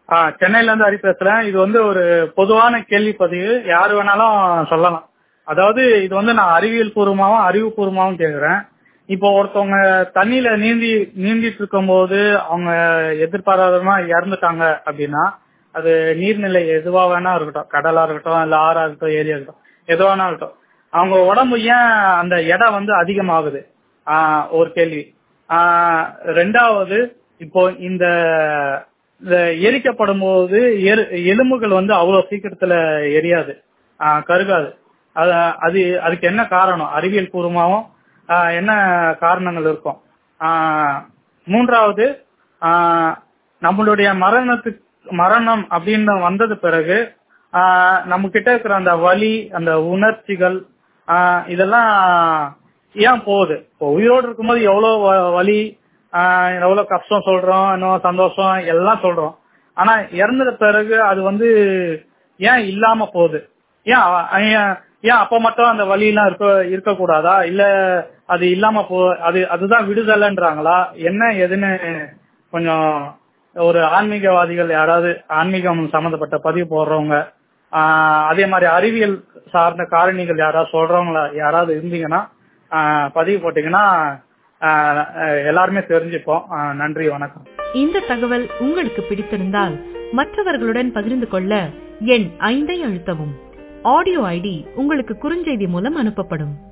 ஆ சென்னையில இருந்து ஹரி பேசுறேன் இது வந்து ஒரு பொதுவான கேள்வி பதிவு யாரு வேணாலும் சொல்லலாம் அதாவது இது வந்து நான் அறிவியல் பூர்வமாவும் அறிவுபூர்வமாவும் கேக்குறேன் இப்போ ஒருத்தவங்க தண்ணியில நீந்தி நீந்திட்டு இருக்கும்போது அவங்க எதிர்பாராதமா இறந்துட்டாங்க அப்படின்னா அது நீர்நிலை எதுவா வேணா இருக்கட்டும் கடலா இருக்கட்டும் இல்ல ஆறா இருக்கட்டும் ஏரியா இருக்கட்டும் எதுவா வேணா இருக்கட்டும் அவங்க உடம்பு ஏன் அந்த எடை வந்து அதிகமாகுது ஆஹ் ஒரு கேள்வி ஆஹ் ரெண்டாவது இப்போ இந்த இந்த எரிக்கப்படும் போது எரு- எலும்புகள் வந்து அவ்வளவு சீக்கிரத்துல எரியாது ஆஹ் கருகாது அது அது அதுக்கு என்ன காரணம் அறிவியல் பூர்வமாவும் ஆஹ் என்ன காரணங்கள் இருக்கும் ஆஹ் மூன்றாவது ஆஹ் நம்மளுடைய மரணத்துக்கு மரணம் அப்படின்னு வந்தது பிறகு ஆஹ் நம்ம கிட்ட இருக்கிற அந்த வலி அந்த உணர்ச்சிகள் ஆஹ் இதெல்லாம் ஏன் போகுது இப்போ உயிரோடு இருக்கும்போது எவ்வளவு வ- வலி ஆஹ் எவ்வளவு கஷ்டம் சொல்றோம் இன்னும் சந்தோஷம் எல்லாம் சொல்றோம் ஆனா இறந்தது பிறகு அது வந்து ஏன் இல்லாம போகுது ஏன் அவ- ஏன் ஏன் அப்ப மட்டும் அந்த வலி எல்லாம் இருக்க இருக்கக்கூடாதா இல்ல அது இல்லாம போ அது அதுதான் விடுதலைன்றாங்களா என்ன எதுன்னு கொஞ்சம் ஒரு ஆன்மீகவாதிகள் யாராவது ஆன்மீகம் சம்பந்தப்பட்ட பதிவு போடுறவங்க ஆஹ் அதே மாதிரி அறிவியல் சார்ந்த காரணிகள் யாராவது சொல்றவங்களா யாராவது இருந்தீங்கன்னா ஆஹ் பதிவு போட்டீங்கன்னா ஆஹ் அஹ் எல்லாருமே தெரிஞ்சுப்போம் ஆஹ் நன்றி வணக்கம் இந்த தகவல் உங்களுக்கு பிடித்திருந்தால் மற்றவர்களுடன் பகிர்ந்து கொள்ள எண் ஐந்தை அழுத்தவும் ஆடியோ ஐடி உங்களுக்கு குறுஞ்செய்தி மூலம் அனுப்பப்படும்